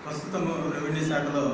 ప్రస్తుతం రెవెన్యూ శాఖలో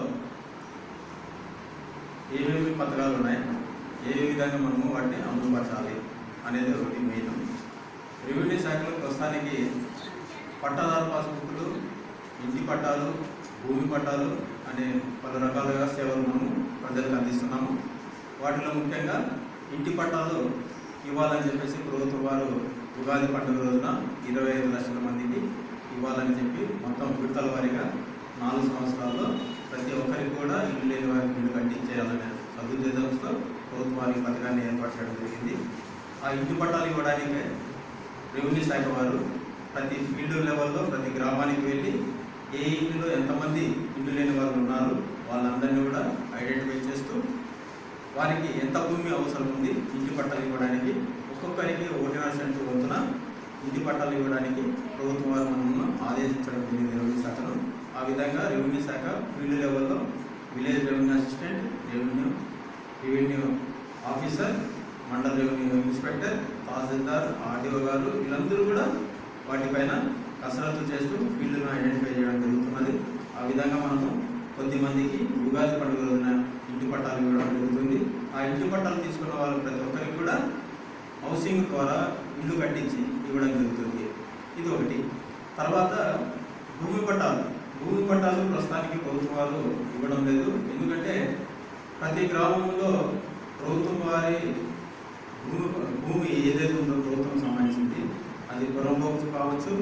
ఏమేమి పథకాలు ఉన్నాయి ఏ విధంగా మనము వాటిని అమలుపరచాలి అనేది ఒకటి మెయిన్ రెవెన్యూ శాఖలో ప్రస్తుతానికి పట్టాదారు పాస్బుక్లు ఇంటి పట్టాలు భూమి పట్టాలు అనే పలు రకాలుగా సేవలు మనము ప్రజలకు అందిస్తున్నాము వాటిలో ముఖ్యంగా ఇంటి పట్టాలు ఇవ్వాలని చెప్పేసి ప్రభుత్వం వారు ఉగాది పండుగ రోజున ఇరవై ఐదు లక్షల మందికి ఇవ్వాలని చెప్పి మొత్తం విడతల వారీగా నాలుగు సంవత్సరాల్లో ప్రతి ఒక్కరికి కూడా ఇల్లు లేని వారికి ఇల్లు కట్టించేయాలనే సదుద్దేశంతో ప్రభుత్వం వారి ఈ పథకాన్ని ఏర్పాటు చేయడం జరిగింది ఆ ఇంటి పట్టాలు ఇవ్వడానికి రెవెన్యూ శాఖ వారు ప్రతి ఫీల్డ్ లెవెల్లో ప్రతి గ్రామానికి వెళ్ళి ఏ ఇంటిలో ఎంతమంది ఇల్లు లేని వాళ్ళు ఉన్నారు వాళ్ళందరినీ కూడా ఐడెంటిఫై చేస్తూ వారికి ఎంత భూమి అవసరం ఉంది ఇంటి పట్టాలు ఇవ్వడానికి ఒక్కొక్కరికి ఒకటిన్నర సెంటు వంతున ఇంటి పట్టాలు ఇవ్వడానికి ప్రభుత్వం వారు మనల్ని ఆదేశించడం జరిగింది రెవెన్యూ శాఖను ఆ విధంగా రెవెన్యూ శాఖ ఫీల్డ్ లెవెల్లో village revenue assistant revenue revenue officer మండల రెవెన్యూ ఇన్స్పెక్టర్ తహసీల్దార్ ఆర్డీఓ గారు వీళ్ళందరూ కూడా వాటిపైన కసరత్తు చేస్తూ ఫీల్డ్ను ఐడెంటిఫై చేయడం జరుగుతున్నది ఆ విధంగా మనము కొద్ది మందికి ఉగాది పండుగ రోజున ఇంటి పట్టాలు ఇవ్వడం జరుగుతుంది ఆ ఇంటి పట్టాలు తీసుకున్న వాళ్ళు ప్రతి ఒక్కరికి కూడా హౌసింగ్ ద్వారా ఇల్లు కట్టించి ఇవ్వడం జరుగుతుంది ఇది ఒకటి తర్వాత భూమి పట్టాలు భూమి పట్టాలు ప్రస్తుతానికి ప్రభుత్వం వారు ఇవ్వడం లేదు ఎందుకంటే ప్రతి గ్రామంలో ప్రభుత్వం వారి భూమి భూమి ఏదైతే ఉందో ప్రభుత్వం సంబంధించింది అది పొరంబోకు కావచ్చు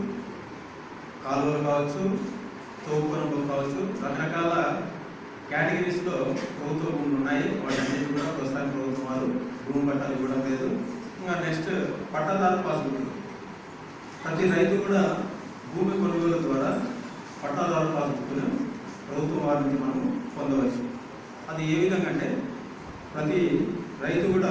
కాలువలు కావచ్చు తోపుకొనబోకు కావచ్చు రకరకాల కేటగిరీస్లో ప్రభుత్వ భూములు ఉన్నాయి వాటన్నిటి కూడా ప్రస్తుతానికి ప్రభుత్వం వారు భూమి పట్టాలు ఇవ్వడం లేదు ఇంకా నెక్స్ట్ పట్టాదారు పాస్బుక్ ప్రతి రైతు కూడా భూమి కొనుగోలు ద్వారా పట్టాదారు పాస్బుక్ను ప్రభుత్వం వారి నుంచి మనము పొందవచ్చు అది ఏ విధంగా అంటే ప్రతి రైతు కూడా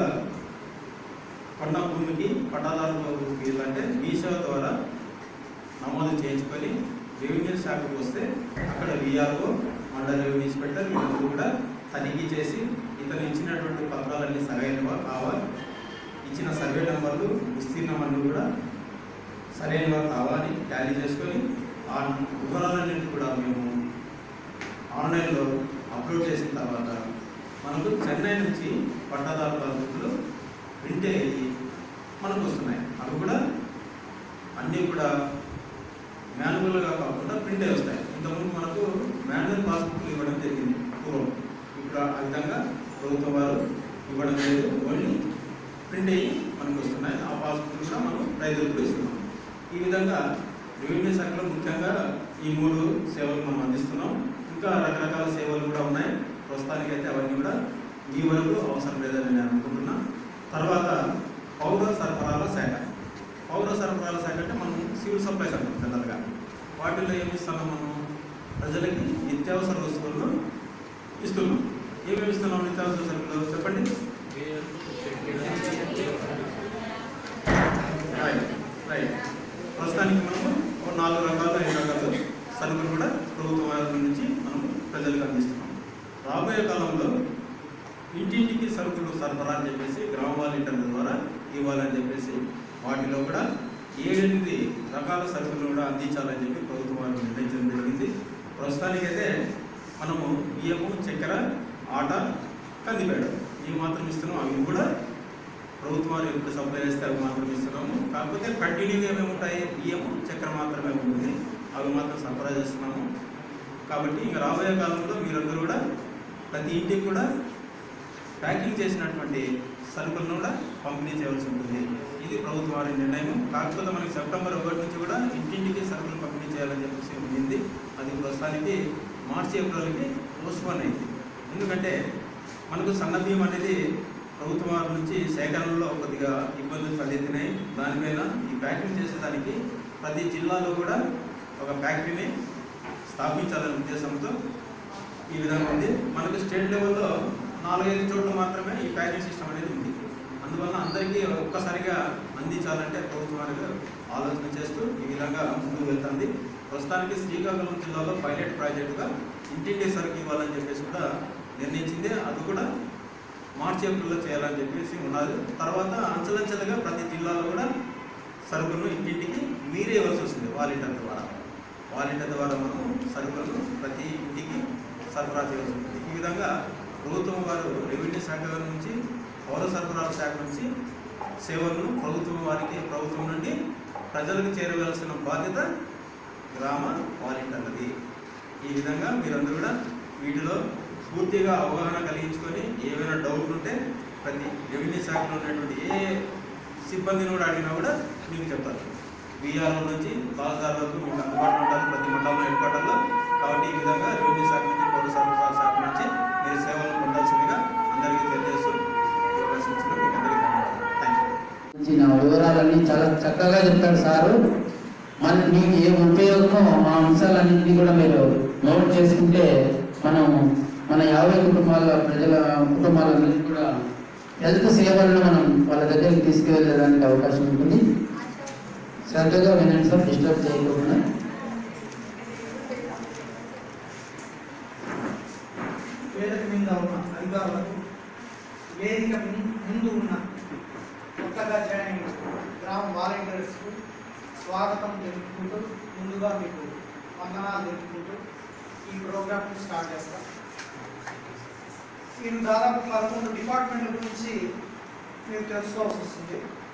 కొన్న భూమికి పట్టాదారు పాస్బుక్ అంటే మీ సేవ ద్వారా నమోదు చేయించుకొని రెవెన్యూ శాఖకు వస్తే అక్కడ విఆర్ఓ మండల రెవెన్యూ ఇన్స్పెక్టర్ వీళ్ళందరూ కూడా తనిఖీ చేసి ఇతను ఇచ్చినటువంటి పత్రాలన్నీ సరైనవా కావా ఇచ్చిన సర్వే నెంబర్లు విస్తీర్ణమన్నీ కూడా సరైనవా కావా అని టాలీ చేసుకొని ఆ వివరాలన్నింటి కూడా మేము ఆన్లైన్లో అప్లోడ్ చేసిన తర్వాత మనకు చెన్నై నుంచి పట్టాదారు పద్ధతులు ప్రింట్ అయ్యి మనకు వస్తున్నాయి అవి కూడా అన్నీ కూడా మాన్యువల్గా కాకుండా ప్రింట్ అయి వస్తాయి ఇంతకుముందు మనకు మాన్యువల్ పాస్బుక్లు ఇవ్వడం జరిగింది పూర్వం ఇప్పుడు ఆ విధంగా ప్రభుత్వం వారు ఇవ్వడం లేదు ఓన్లీ ప్రింట్ అయ్యి మనకు వస్తున్నాయి ఆ పాస్బుక్లు కూడా మనం రైతులకు ఇస్తున్నాం ఈ విధంగా రెవెన్యూ శాఖలో ముఖ్యంగా ఈ మూడు సేవలు మనం అందిస్తున్నాం ఇంకా రకరకాల సేవలు కూడా ఉన్నాయి ప్రస్తుతానికైతే అవన్నీ కూడా మీ వరకు అవసరం లేదని నేను అనుకుంటున్నా తర్వాత పౌర సరఫరాల శాఖ పౌర సరఫరాల శాఖ అంటే మనం సివిల్ సప్లైస్ అంటాం జనరల్గా వాటిల్లో ఏమి ఇస్తున్నాం మనం ప్రజలకి నిత్యావసర వస్తువులను ఇస్తున్నాం ఏమేమి ఇస్తున్నాం నిత్యావసర సరుకులు చెప్పండి రైట్ రైట్ ప్రస్తుతానికి మనము ఒక నాలుగు రకాల ఐదు రకాల సరుకులు కూడా ప్రభుత్వం వారి నుంచి మనం ప్రజలకు అందిస్తున్నాం రాబోయే కాలంలో ఇంటింటికి సరుకులు సరఫరా అని చెప్పేసి గ్రామ వాలంటీర్ల ద్వారా ఇవ్వాలని చెప్పేసి వాటిలో కూడా ఏడెనిమిది రకాల సరుకులు కూడా అందించాలని చెప్పి ప్రభుత్వం వారు నిర్ణయించడం జరిగింది ప్రస్తుతానికైతే మనము బియ్యము చక్కెర ఆట కందిపేడ ఇవి మాత్రం ఇస్తున్నాం అవి కూడా ప్రభుత్వం వారు ఎప్పుడు సప్లై చేస్తే అవి మాత్రం ఇస్తున్నాము కాకపోతే కంటిన్యూగా ఏమేమి ఉంటాయి బియ్యము చక్కెర మాత్రమే ఉంటుంది అవి మాత్రం సరఫరా చేస్తున్నాము కాబట్టి ఇంకా రాబోయే కాలంలో మీరందరూ కూడా ప్రతి ఇంటికి కూడా ప్యాకింగ్ చేసినటువంటి సరుకులను కూడా పంపిణీ చేయవలసి ఉంటుంది ఇది ప్రభుత్వం వారి నిర్ణయం కాకపోతే మనకి సెప్టెంబర్ ఒకటి నుంచి కూడా ఇంటింటికి సరుకులు పంపిణీ చేయాలని చెప్పేసి ఉండింది అది ప్రస్తుతానికి మార్చి ఏప్రిల్కి పోస్ట్పోన్ అయింది ఎందుకంటే మనకు సన్న బియ్యం అనేది ప్రభుత్వం వారి నుంచి సేకరణలో కొద్దిగా ఇబ్బందులు తలెత్తినాయి దానిపైన ఈ ప్యాకింగ్ చేసేదానికి ప్రతి జిల్లాలో కూడా ఒక ఫ్యాక్టరీని స్థాపించాలనే ఉద్దేశంతో ఈ విధంగా ఉంది మనకు స్టేట్ లెవెల్లో నాలుగైదు చోట్ల మాత్రమే ఈ ప్యాకింగ్ సిస్టమ్ అనేది ఉంది అందువల్ల అందరికీ ఒక్కసారిగా అందించాలంటే ప్రభుత్వం వారికి ఆలోచన చేస్తూ ఈ విధంగా ముందుకు వెళ్తుంది ప్రస్తుతానికి శ్రీకాకుళం జిల్లాలో పైలట్ ప్రాజెక్టుగా ఇంటింటి సరుకు ఇవ్వాలని చెప్పేసి కూడా నిర్ణయించింది అది కూడా మార్చి ఏప్రిల్లో చేయాలని చెప్పేసి ఉన్నది తర్వాత అంచెలంచెలుగా ప్రతి జిల్లాలో కూడా సరుకులను ఇంటింటికి మీరే ఇవ్వాల్సి వస్తుంది వాలంటీర్ ద్వారా వాలంటీర్ ద్వారా మనం సరుకులను ప్రతి సరఫరా చేయాల్సి ఉంటుంది ఈ విధంగా ప్రభుత్వం వారు రెవెన్యూ శాఖ నుంచి పౌర సరఫరాల శాఖ నుంచి సేవలను ప్రభుత్వం వారికి ప్రభుత్వం నుండి ప్రజలకు చేరవలసిన బాధ్యత గ్రామ వాలంటీర్లది ఈ విధంగా మీరందరూ కూడా వీటిలో పూర్తిగా అవగాహన కలిగించుకొని ఏవైనా డౌట్లు ఉంటే ప్రతి రెవెన్యూ శాఖలో ఉన్నటువంటి ఏ సిబ్బందిని కూడా అడిగినా కూడా మీకు చెప్తారు బీఆర్ఓ నుంచి తహసీల్దార్ వరకు మీకు అందుబాటులో ఉంటారు ప్రతి మండలంలో హెడ్ క్వార్టర్లో కాబట్టి ఈ విధంగా రెవెన్యూ శాఖ నుంచి పౌర సరఫరాల శాఖ నుంచి మీరు సేవలను పొందాల్సిందిగా అందరికీ తెలియజేస్తూ ఈ అవకాశం ఇచ్చిన మీకు అందరికీ ధన్యవాదాలు థ్యాంక్ యూ ఇచ్చిన వివరాలన్నీ చాలా చక్కగా చెప్తాడు సారు మన మీకు ఏ ఉపయోగమో ఆ అంశాలన్నింటినీ కూడా మీరు నోట్ చేసుకుంటే మనం మన యాభై కుటుంబాల ప్రజల కుటుంబాలన్నింటినీ కూడా హెల్త్ సేవలను మనం వాళ్ళ దగ్గరికి తీసుకువెళ్ళడానికి అవకాశం ఉంటుంది శ్రద్ధగా వినండి సార్ డిస్టర్బ్ చేయకుండా వేదిక మీద ఉన్న అధికారులకు వేదిక ముం- ముందు ఉన్న కొత్తగా జాయిన్ అయిన గ్రామ వాలంటీర్స్కు స్వాగతం తెలుపుకుంటూ ముందుగా మీకు వందనాలు తెలుపుకుంటూ ఈ ప్రోగ్రామ్ స్టార్ట్ చేస్తాం మీరు దాదాపు పదకొండు డిపార్ట్మెంట్ల గురించి మీరు తెలుసుకోవాల్సి వస్తుంది